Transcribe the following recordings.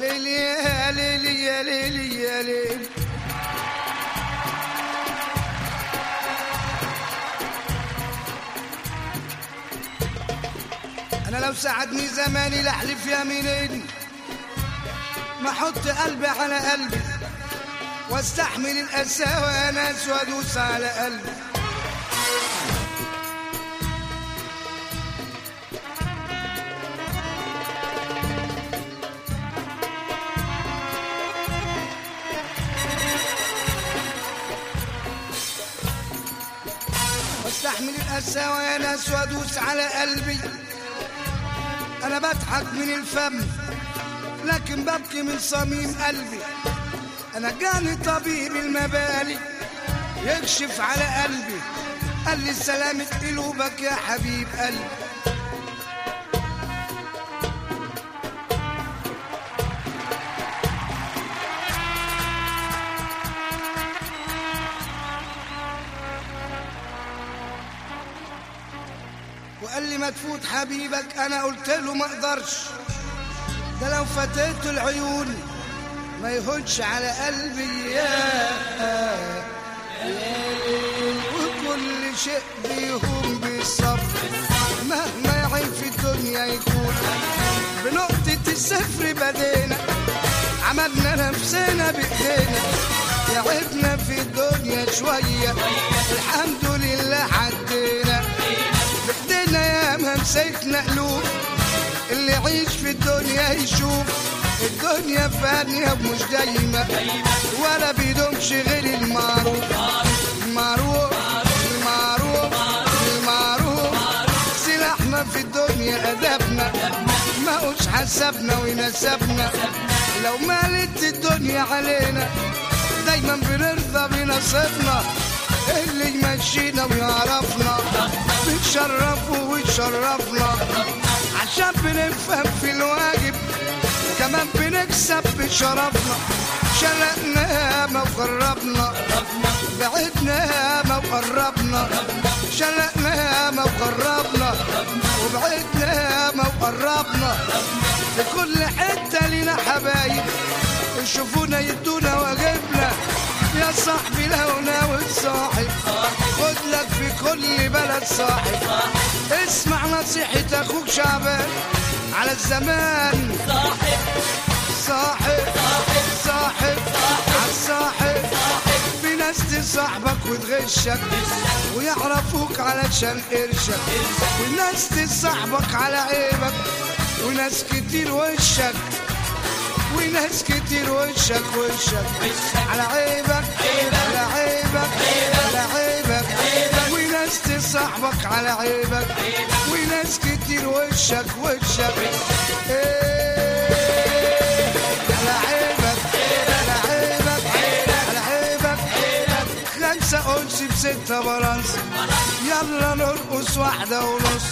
ليلي يا ليلي يا ليلي يا ليلي انا لو ساعدني زماني لاحلف يمينين ما احط قلبي على قلبي واستحمل القساوة ناس وادوس على قلبي واستحمل القساوة يا ناس وادوس على قلبي انا بضحك من الفم لكن ببكي من صميم قلبي انا جاني طبيب المبالي يكشف على قلبي قال لي سلامة قلوبك يا حبيب قلبي وقال لي ما تفوت حبيبك انا قلت له ما اقدرش ده لو فتيت العيون ما يهونش على قلبي يا وكل شيء بيهون بالصبر مهما يعين في الدنيا يكون بنقطة الصفر بدينا عملنا نفسنا بإيدينا تعبنا في الدنيا شوية الحمد لله عدينا بإيدينا يا ما مسكنا قلوب اللي يعيش في الدنيا يشوف الدنيا فانية ومش دايمة ولا بيدومش غير المعروف المعروف المعروف المعروف سلاحنا في الدنيا أدبنا ما هوش حسبنا ونسبنا لو مالت الدنيا علينا دايما بنرضى بنصيبنا اللي يمشينا ويعرفنا بنشرفه ويشرفنا عشان بنفهم في الواجب كمان بنكسب بشرفنا شلقنا ما وقربنا بعدنا ما وقربنا شلقنا ما وقربنا وبعدنا ما وقربنا في كل حتة لنا حبايب يشوفونا يدونا واجبنا يا صاحبي لو ناوي تصاحب خد لك في كل بلد صاحب اسمع نصيحة اخوك شعبان على الزمان صاحب صاحب صاحب عالصاحب في ناس تصاحبك وتغشك ويعرفوك علشان قرشك وناس تصاحبك على عيبك وناس كتير وشك وناس كتير وشك وشك على عيبك على عيبك على عيبك وناس تصاحبك على عيبك وناس كتير وشك وشك إيه، على عيبك على عيبك على عيبك خمسة أنس بستة برنس يلا نرقص واحدة ونص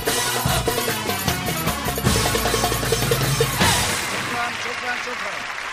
شكرا شكرا